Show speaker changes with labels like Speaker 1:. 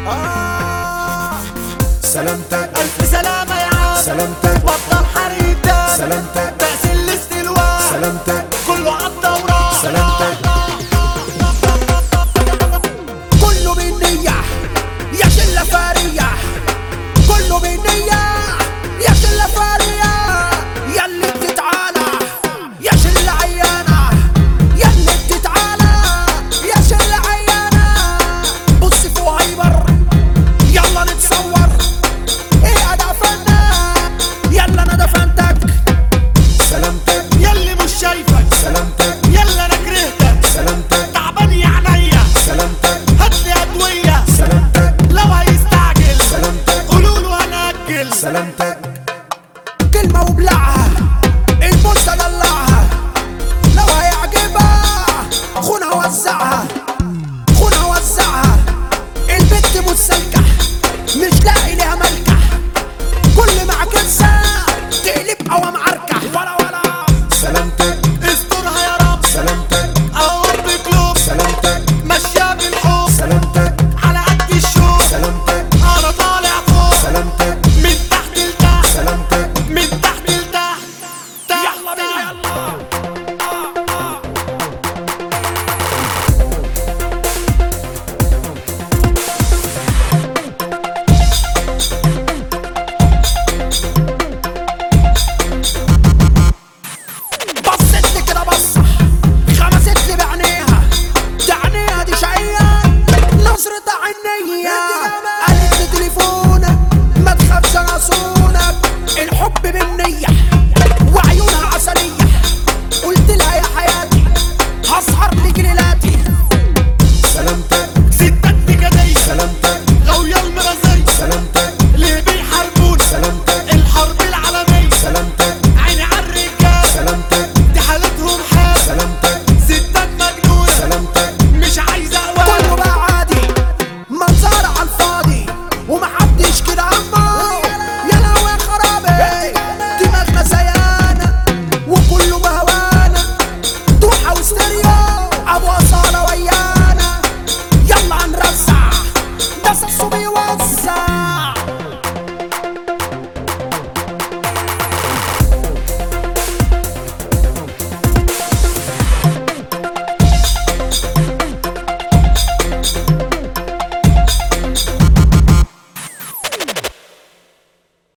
Speaker 1: آه
Speaker 2: سلامتك
Speaker 1: ألف سلامة يا عم
Speaker 2: سلامتك
Speaker 1: بطل حريق ده
Speaker 2: سلامتك
Speaker 1: تأثير الاستلواء
Speaker 2: سلامتك
Speaker 1: كله عالدورة
Speaker 2: سلامتك
Speaker 1: كله بالنية يا شلة فارية كله بالنية يا شلة فارية يا اللي بتتعالى يا شلة عيانة يا اللي بتتعالى يا شلة عيانة بص فوق هيبر يلا نتصور ايه انا فنان يلا انا دفنتك
Speaker 2: سلامتك
Speaker 1: يلي مش شايفك
Speaker 2: سلامتك
Speaker 1: يلا انا كرهتك
Speaker 2: سلامتك
Speaker 1: تعبان يا عينيا
Speaker 2: سلامتك
Speaker 1: هاتلي ادويه
Speaker 2: سلامتك
Speaker 1: لو هيستعجل
Speaker 2: سلامتك
Speaker 1: قولوا له هنأجل
Speaker 2: سلامتك
Speaker 1: كلمة وبلعها البوسة دلعها لو هيعجبها خونها وزعها